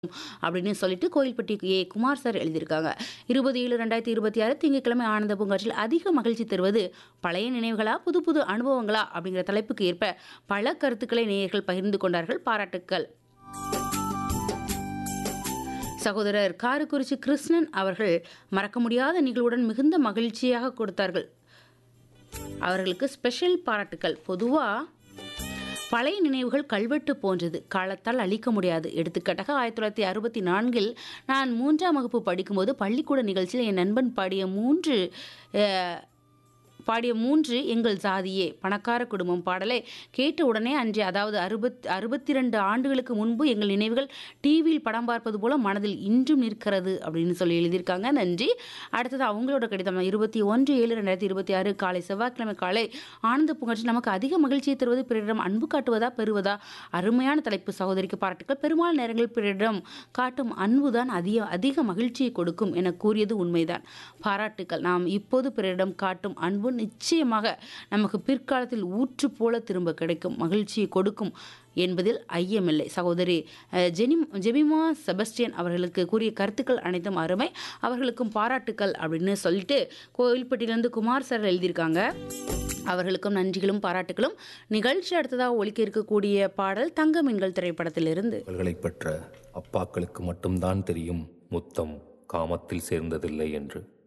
அப்படின்னு சொல்லிட்டு கோயில்பட்டி ஏ குமார் சார் எழுதியிருக்காங்க இருபது ஏழு ரெண்டாயிரத்தி இருபத்தி ஆறு திங்கட்கிழமை ஆனந்த பூங்காற்றில் அதிக மகிழ்ச்சி தருவது பழைய நினைவுகளா புது புது அனுபவங்களா அப்படிங்கிற தலைப்புக்கு ஏற்ப பல கருத்துக்களை நேயர்கள் பகிர்ந்து கொண்டார்கள் பாராட்டுக்கள் சகோதரர் காரக்குறிச்சி கிருஷ்ணன் அவர்கள் மறக்க முடியாத நிகழ்வுடன் மிகுந்த மகிழ்ச்சியாக கொடுத்தார்கள் அவர்களுக்கு ஸ்பெஷல் பாராட்டுக்கள் பொதுவாக பழைய நினைவுகள் கல்வெட்டு போன்றது காலத்தால் அழிக்க முடியாது எடுத்துக்காட்டாக ஆயிரத்தி தொள்ளாயிரத்தி அறுபத்தி நான்கில் நான் மூன்றாம் வகுப்பு படிக்கும்போது பள்ளிக்கூட நிகழ்ச்சியில் என் நண்பன் பாடிய மூன்று அஹ், பாடிய மூன்று எங்கள் சாதியே பணக்கார குடும்பம் பாடலை கேட்ட உடனே அன்று அதாவது அறுபத் அறுபத்தி ரெண்டு ஆண்டுகளுக்கு முன்பு எங்கள் நினைவுகள் டிவியில் படம் பார்ப்பது போல மனதில் இன்றும் நிற்கிறது அப்படின்னு சொல்லி எழுதியிருக்காங்க நன்றி அடுத்தது அவங்களோட கடிதம் இருபத்தி ஒன்று ஏழு ரெண்டாயிரத்தி இருபத்தி ஆறு காலை செவ்வாய்க்கிழமை காலை ஆனந்த புகழ்ச்சி நமக்கு அதிக மகிழ்ச்சியை தருவது பிறரிடம் அன்பு காட்டுவதா பெறுவதா அருமையான தலைப்பு சகோதரிக்கு பாராட்டுக்கள் பெரும்பாலான நேரங்களில் பிறரிடம் காட்டும் அன்புதான் அதிக அதிக மகிழ்ச்சியை கொடுக்கும் என கூறியது உண்மைதான் பாராட்டுக்கள் நாம் இப்போது பிறரிடம் காட்டும் அன்பு நிச்சயமாக நமக்கு பிற்காலத்தில் ஊற்று போல திரும்ப கிடைக்கும் மகிழ்ச்சியை கொடுக்கும் என்பதில் ஐயமில்லை சகோதரி அஹ், ஜெனி ஜெபிமா செபஸ்டியன் அவர்களுக்கு கூறிய கருத்துக்கள் அனைத்தும் அருமை அவர்களுக்கும் பாராட்டுக்கள் அப்படின்னு சொல்லிட்டு கோவில்பட்டியிலேருந்து குமார் சார் எழுதியிருக்காங்க அவர்களுக்கும் நன்றிகளும் பாராட்டுகளும் நிகழ்ச்சி அடுத்ததாக ஒலிக்க இருக்கக்கூடிய பாடல் தங்க மீன்கள் திரைப்படத்திலிருந்து புகழ்களை பெற்ற அப்பாக்களுக்கு மட்டும்தான் தெரியும் முத்தம் காமத்தில் சேர்ந்ததில்லை என்று